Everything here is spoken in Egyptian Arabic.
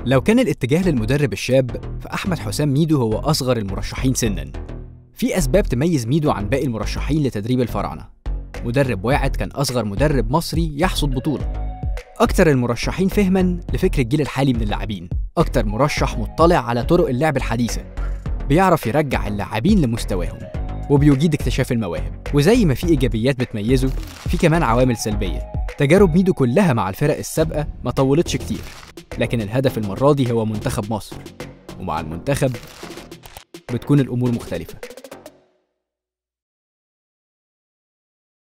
لو كان الاتجاه للمدرب الشاب فأحمد حسام ميدو هو أصغر المرشحين سناً في أسباب تميز ميدو عن باقي المرشحين لتدريب الفراعنة مدرب واعد كان أصغر مدرب مصري يحصد بطولة أكتر المرشحين فهما لفكر الجيل الحالي من اللاعبين أكتر مرشح مطلع على طرق اللعب الحديثة بيعرف يرجع اللاعبين لمستواهم وبيجيد اكتشاف المواهب وزي ما في إيجابيات بتميزه في كمان عوامل سلبية تجارب ميدو كلها مع الفرق السابقة ما طولتش كتير لكن الهدف المرة دي هو منتخب مصر ومع المنتخب بتكون الأمور مختلفة